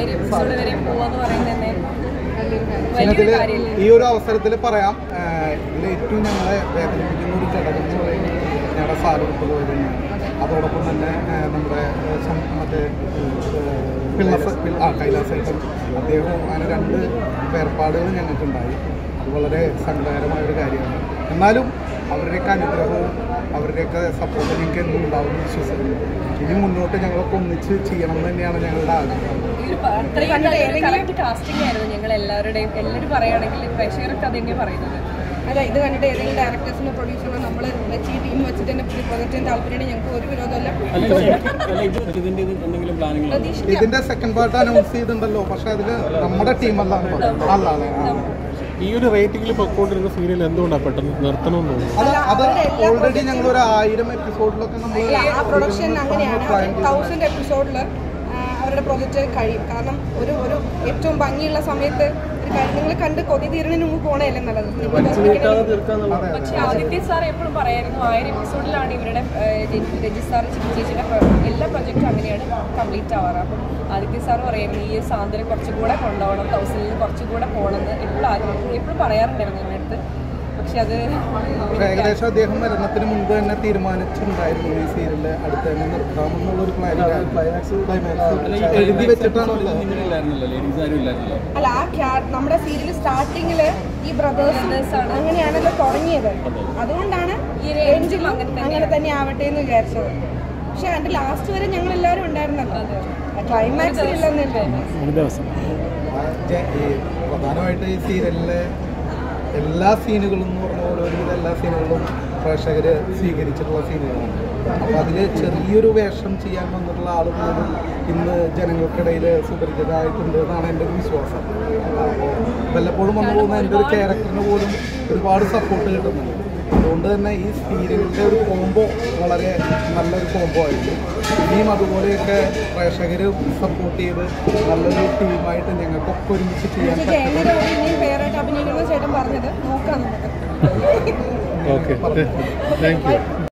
ആയിരം എപ്പിസോഡ് വരെ പോവാന്ന് പറയുന്നത് തന്നെ വലിയൊരു ഇതില് കാര്യമല്ലേ ഈ ഒരു അവസരത്തിൽ പറയാം ആഹ് ഇതിൽ ഏറ്റവും ഞങ്ങളെ വേദനിപ്പിക്കുന്ന ഒരു ഘടകം എന്ന് പറയുന്നത് ഞങ്ങളുടെ സാറ് വിട്ടുപോയത് തന്നെയാണ് അതോടൊപ്പം തന്നെ ആഹ് നമ്മുടെ ആഹ് സം- മറ്റേ ആഹ് പിള്ളസ പിള്ള- ആ കൈലാസേട്ടൻ അദ്ദേഹവും അങ്ങനെ രണ്ട് വേർപാടുകൾ ഞങ്ങൾക്കുണ്ടായി അത് വളരെ സങ്കടകരമായ ഒരു കാര്യമാണ് എന്നാലും അവരുടെയൊക്കെ അനുഗ്രഹവും അവരുടെയൊക്കെ സപ്പോർട്ട് ഞങ്ങൾക്ക് എന്നും ഉണ്ടാവും വിശ്വസിക്കുന്നു ഇനി മുന്നോട്ട് ഞങ്ങളൊക്കെ ഒന്നിച്ച് ചെയ്യണം എന്ന് തന്നെയാണ് ഞങ്ങളുടെ ആഗ്രഹം ഈ ഒരു പ- അത്രയും നല്ലൊരു കറക്റ്റ് കാസ്റ്റിംഗ് ആയിരുന്നു ഞങ്ങൾ എല്ലാവരുടെയും എല്ലാവരും പറയുകയാണെങ്കിൽ പ്രേക്ഷകർക്ക് അത് തന്നെയാണ് പറയുന്നത് അല്ല ഇത് കണ്ടിട്ട് ഏതെങ്കിലും ഡയറക്ടേഴ്സിനോ പ്രൊഡ്യൂസറോ നമ്മൾ വെച്ച് ഈ ടീം വെച്ചിട്ട് തന്നെ പുതിയ പ്രൊജക്റ്റ് ചെയ്യാൻ താല്പര്യം ഞങ്ങൾക്ക് ഒരു വിരോധമല്ല അല്ല ഇത് ഇതിന്റെ ഇത് എന്തെങ്കിലും പ്ലാനിങ് പ്രതീക്ഷിക്കാം ഇതിന്റെ സെക്കൻഡ് പാർട്ട് അനൗൺസ് ചെയ്തിട്ടുണ്ടല്ലോ പക്ഷെ അതില് നമ്മുടെ ടീമല്ല അല്ലാതെ ഈ ഒരു റേറ്റിംഗിൽ പൊക്കോണ്ടിരുന്ന സീരിയൽ എന്തുകൊണ്ടാണ് പെട്ടെന്ന് നിർത്തണമെന്ന് തോന്നുന്നു അത് അത് ഓൾറെഡി ഞങ്ങൾ ഒരു ആയിരം എപ്പിസോഡിലൊക്കെ നമ്മൾ അല്ല ആ പ്രൊഡക്ഷൻ അങ്ങനെയാണ് തൗസൻഡ് എപ്പിസോഡിൽ അവരുടെ പ്രൊജക്റ്റ് കഴിയും കാരണം ഒരു ഒരു ഏറ്റവും ഭംഗിയുള്ള സമയത്ത് ഒരു കാര്യം നിങ്ങൾ കണ്ട് കൊതി തീരണതിന് മുമ്പ് പോണേയല്ലേ നല്ലത് പക്ഷെ ആദിത്യ സാർ എപ്പോഴും പറയായിരുന്നു ആയിരം എപ്പിസോഡിലാണ് ഇവരുടെ രജിത് സാർ ചേച്ചിയുടെ പ്ര- എല്ലാ പ്രൊജക്റ്റും അങ്ങനെയാണ് കംപ്ലീറ്റ് ആവാറ് അപ്പം ആദിത്യ സാർ പറയായിരുന്നു ഈ സാന്ത്വനം കുറച്ചുകൂടെ കൊണ്ടുപോകണം തൗസൻഡിൽ കുറച്ചുകൂടെ പോകണം എന്ന് എപ്പോഴും ആഗ്രഹം എപ്പോഴും പറയാറുണ്ടായിരുന്നു എൻ്റെ അടുത്ത് പക്ഷെ അത് പക്ഷെ ഏകദേശം അദ്ദേഹം മരണത്തിന് മുൻപ് തന്നെ തീരുമാനിച്ചിട്ടുണ്ടായിരുന്നു ഈ സീരിയല് അടുത്ത് തന്നെ നിർത്താമെന്നുള്ള ഒരു പ്ലാൻ എഴുതി വെച്ചിട്ടാണുള്ളത് ഇല്ലായിരുന്നല്ലോ ലേഡീസ് ആരും ഇല്ലായിരുന്നല്ലോ അല്ല ആ ക്യാ- നമ്മുടെ സീരിയൽ സ്റ്റാർട്ടിങ്ങിൽ ഈ ബ്രദേഴ്സ് അങ്ങനെയാണല്ലോ തുടങ്ങിയത് അതുകൊണ്ടാണ് ഈ എൻഡിലും റേഞ്ചിലും അങ്ങനെ അങ്ങനെ തന്നെ ആവട്ടെ എന്ന് വിചാരിച്ചത് പക്ഷെ അതിന്റെ ലാസ്റ്റ് വരെ ഞങ്ങൾ എല്ലാവരും ഉണ്ടായിരുന്നല്ലോ ക്ലൈമാക്സ് ഇല്ലെന്നില്ല ഒരു ദിവസം ജെ- ഈ പ്രധാനമായിട്ട് ഈ സീരിയലിലെ എല്ലാ സീനുകളും എന്ന് പറഞ്ഞ പോലെ ഒരുവിധ എല്ലാ സീനുകളും പ്രേക്ഷകർ സ്വീകരിച്ചിട്ടുള്ള സീനുകളാണ് അപ്പോൾ അതിൽ ചെറിയൊരു വേഷം ചെയ്യാൻ വന്നിട്ടുള്ള ആൾ പോലും ഇന്ന് ജനങ്ങൾക്കിടയിൽ സുപരിചിതമായിട്ടുണ്ട് എന്നാണ് എൻ്റെ ഒരു വിശ്വാസം അപ്പോൾ വല്ലപ്പോഴും വന്നു പോകുന്ന എൻ്റെ ഒരു ക്യാരക്ടറിന് പോലും ഒരുപാട് സപ്പോർട്ട് കിട്ടുന്നുണ്ട് അതുകൊണ്ട് തന്നെ ഈ സീരിയലിൻ്റെ ഒരു കോംബോ വളരെ നല്ലൊരു കോംബോ ആയിരുന്നു ഇനിയും അതുപോലെയൊക്കെ പ്രേക്ഷകർ സപ്പോർട്ട് ചെയ്ത് നല്ലൊരു ടീമായിട്ട് ഞങ്ങൾക്കൊക്കെ ഒരുമിച്ച് ചെയ്യാൻ പക്ഷേ ജയന്റെ കൂടെ ഇനിയും പേരായിട്ട് അഭിനയിക്കുന്ന ചേട്ടൻ പറഞ്ഞത് നോക്കാം നമുക്ക് ഓക്കെ താങ്ക് യു